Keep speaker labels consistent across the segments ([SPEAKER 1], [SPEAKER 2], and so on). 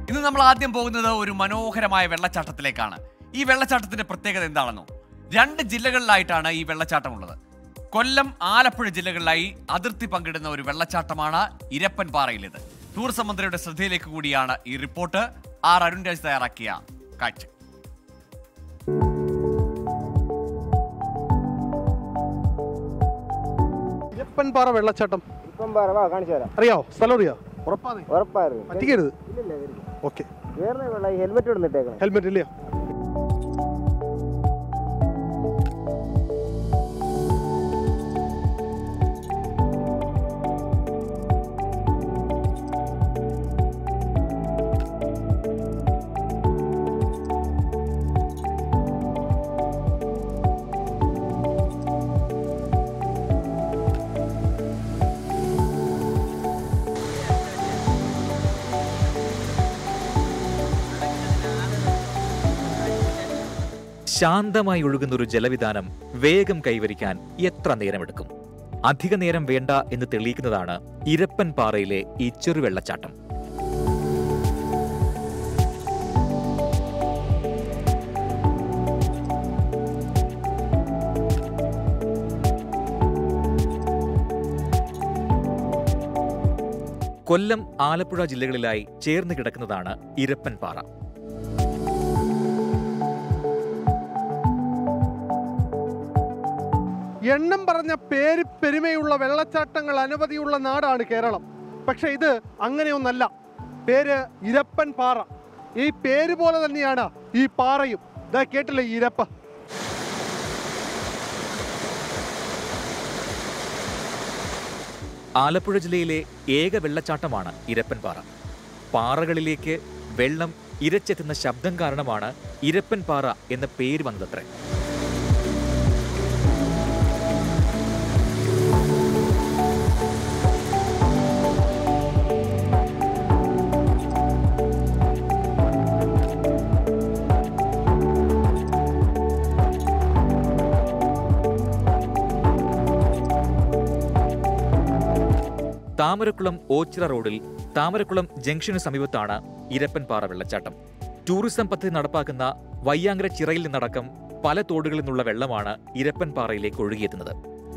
[SPEAKER 1] ഇന്ന് നമ്മൾ ആദ്യം പോകുന്നത് ഒരു മനോഹരമായ വെള്ളച്ചാട്ടത്തിലേക്കാണ് ഈ വെള്ളച്ചാട്ടത്തിന്റെ പ്രത്യേകത എന്താണെന്നോ രണ്ട് ജില്ലകളിലായിട്ടാണ് ഈ വെള്ളച്ചാട്ടം ഉള്ളത് കൊല്ലം ആലപ്പുഴ ജില്ലകളിലായി അതിർത്തി പങ്കിടുന്ന ഒരു വെള്ളച്ചാട്ടമാണ് ഇരപ്പൻ പാറയിലേത് ടൂറിസം മന്ത്രിയുടെ ശ്രദ്ധയിലേക്ക് കൂടിയാണ് ഈ റിപ്പോർട്ട് ആർ അരുൺ രാജ് തയ്യാറാക്കിയ കാഴ്ച
[SPEAKER 2] ഇരപ്പൻപാറ വെള്ളച്ചാട്ടം
[SPEAKER 3] ഇപ്പം പറ വാ കാണിച്ചു തരാം
[SPEAKER 2] അറിയാവോ സ്ഥലം അറിയാവോ ഉറപ്പാണ്
[SPEAKER 3] ഉറപ്പായിരുന്നു
[SPEAKER 2] പറ്റിക്കരുത്
[SPEAKER 3] ഇല്ലില്ല വരില്ല
[SPEAKER 2] ഓക്കെ
[SPEAKER 3] വേറെ വെള്ള ഈ ഹെൽമെറ്റ് ഇടുന്നിട്ടേക്കണം
[SPEAKER 2] ഹെൽമെറ്റ് ഇല്ലയോ
[SPEAKER 4] ശാന്തമായി ഒഴുകുന്ന ഒരു ജലവിധാനം വേഗം കൈവരിക്കാൻ എത്ര നേരമെടുക്കും അധിക നേരം വേണ്ട എന്ന് തെളിയിക്കുന്നതാണ് ഇരപ്പൻ പാറയിലെ ഈ ചെറുവെള്ളച്ചാട്ടം കൊല്ലം ആലപ്പുഴ ജില്ലകളിലായി ചേർന്ന് കിടക്കുന്നതാണ് ഇരപ്പൻ പാറ
[SPEAKER 2] എണ്ണം പറഞ്ഞ പേര് പെരുമയുള്ള വെള്ളച്ചാട്ടങ്ങൾ അനവധിയുള്ള നാടാണ് കേരളം പക്ഷെ ഇത് അങ്ങനെയൊന്നല്ല പേര് ഇരപ്പൻ പാറ ഈ പേര് പോലെ തന്നെയാണ് ഈ പാറയും ഇതാ കേട്ടില്ലേ ഈ ഇരപ്പ
[SPEAKER 4] ആലപ്പുഴ ജില്ലയിലെ ഏക വെള്ളച്ചാട്ടമാണ് ഇരപ്പൻ പാറ പാറകളിലേക്ക് വെള്ളം ഇരച്ചെത്തുന്ന ശബ്ദം കാരണമാണ് ഇരപ്പൻ പാറ എന്ന പേര് വന്നതത്രേ താമരക്കുളം ഓച്ചിറ റോഡിൽ താമരക്കുളം ജംഗ്ഷന് സമീപത്താണ് ഇരപ്പൻപാറ വെള്ളച്ചാട്ടം ടൂറിസം പദ്ധതി നടപ്പാക്കുന്ന വയ്യാങ്കര ചിറയിൽ നിന്നടക്കം പല തോടുകളിൽ നിന്നുള്ള വെള്ളമാണ് ഇരപ്പൻപാറയിലേക്ക് ഒഴുകിയെത്തുന്നത്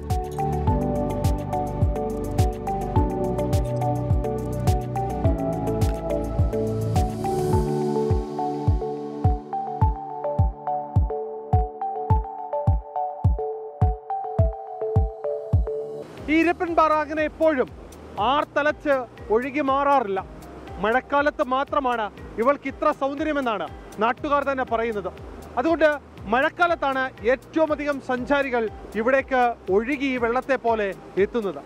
[SPEAKER 2] ഈ ഇരപ്പൻ പാറ അങ്ങനെ എപ്പോഴും ആർത്തലച്ച് ഒഴുകി മാറാറില്ല മഴക്കാലത്ത് മാത്രമാണ് ഇവൾക്ക് ഇത്ര സൗന്ദര്യമെന്നാണ് നാട്ടുകാർ തന്നെ പറയുന്നത് അതുകൊണ്ട് മഴക്കാലത്താണ് ഏറ്റവും അധികം സഞ്ചാരികൾ ഇവിടേക്ക് ഒഴുകി ഈ വെള്ളത്തെ പോലെ എത്തുന്നത്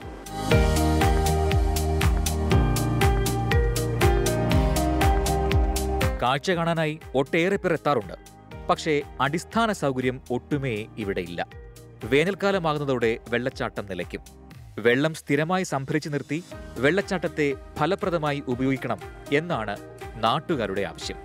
[SPEAKER 4] കാഴ്ച കാണാനായി ഒട്ടേറെ പേർ എത്താറുണ്ട് പക്ഷേ അടിസ്ഥാന സൗകര്യം ഒട്ടുമേ ഇവിടെയില്ല വേനൽക്കാലമാകുന്നതോടെ വെള്ളച്ചാട്ടം നിലയ്ക്കും വെള്ളം സ്ഥിരമായി സംഭരിച്ചു നിർത്തി വെള്ളച്ചാട്ടത്തെ ഫലപ്രദമായി ഉപയോഗിക്കണം എന്നാണ് നാട്ടുകാരുടെ ആവശ്യം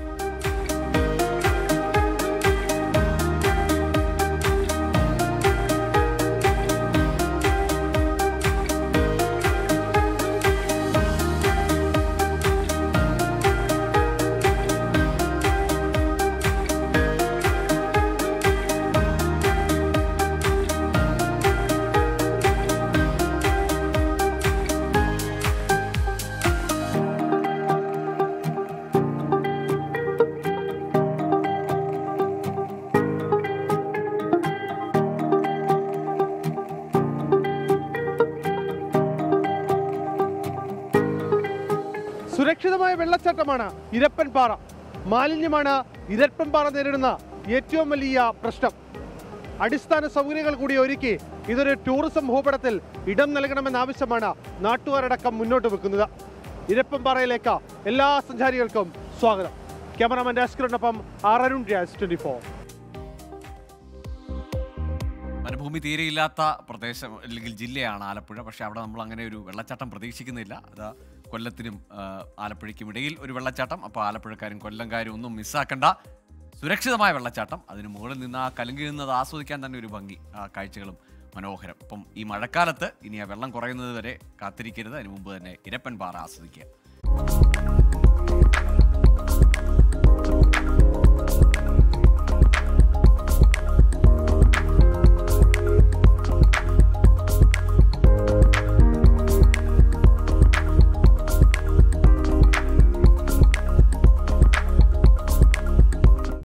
[SPEAKER 2] സുരക്ഷിതമായ വെള്ളച്ചാട്ടമാണ് ഇരപ്പൻ പാറ മാലിന്യമാണ് ഇരപ്പൻ പാറ നേരിടുന്ന ഏറ്റവും വലിയ പ്രശ്നം അടിസ്ഥാന സൗകര്യങ്ങൾ കൂടി ഒരുക്കി ഇതൊരു ടൂറിസം ഭൂപടത്തിൽ ഇടം നൽകണമെന്ന ആവശ്യമാണ് നാട്ടുകാരടക്കം മുന്നോട്ട് വെക്കുന്നത് ഇരപ്പൻ പാറയിലേക്ക് എല്ലാ സഞ്ചാരികൾക്കും സ്വാഗതം ക്യാമറാമാൻ രാസ്കറിനൊപ്പം R Arun Raj twenty four
[SPEAKER 1] വനഭൂമി തീരെയില്ലാത്ത പ്രദേശം അല്ലെങ്കിൽ ജില്ലയാണ് ആലപ്പുഴ പക്ഷെ അവിടെ നമ്മൾ അങ്ങനെ ഒരു വെള്ളച്ചാട്ടം പ്രതീക്ഷിക്കുന്നില്ല അത് കൊല്ലത്തിനും ആ, ആലപ്പുഴയ്ക്കും ഇടയിൽ ഒരു വെള്ളച്ചാട്ടം അപ്പോൾ ആലപ്പുഴക്കാരും കൊല്ലംകാരും ഒന്നും മിസ്സാക്കണ്ട സുരക്ഷിതമായ വെള്ളച്ചാട്ടം അതിന് മുകളിൽ നിന്ന് ആ കലങ്കി നിന്നത് ആസ്വദിക്കാൻ തന്നെ ഒരു ഭംഗി ആ കാഴ്ചകളും മനോഹരം അപ്പം ഈ മഴക്കാലത്ത് ഇനി ആ വെള്ളം കുറയുന്നത് വരെ കാത്തിരിക്കരുത് അതിന് മുമ്പ് തന്നെ ഇരപ്പൻ പാറ ആസ്വദിക്കുക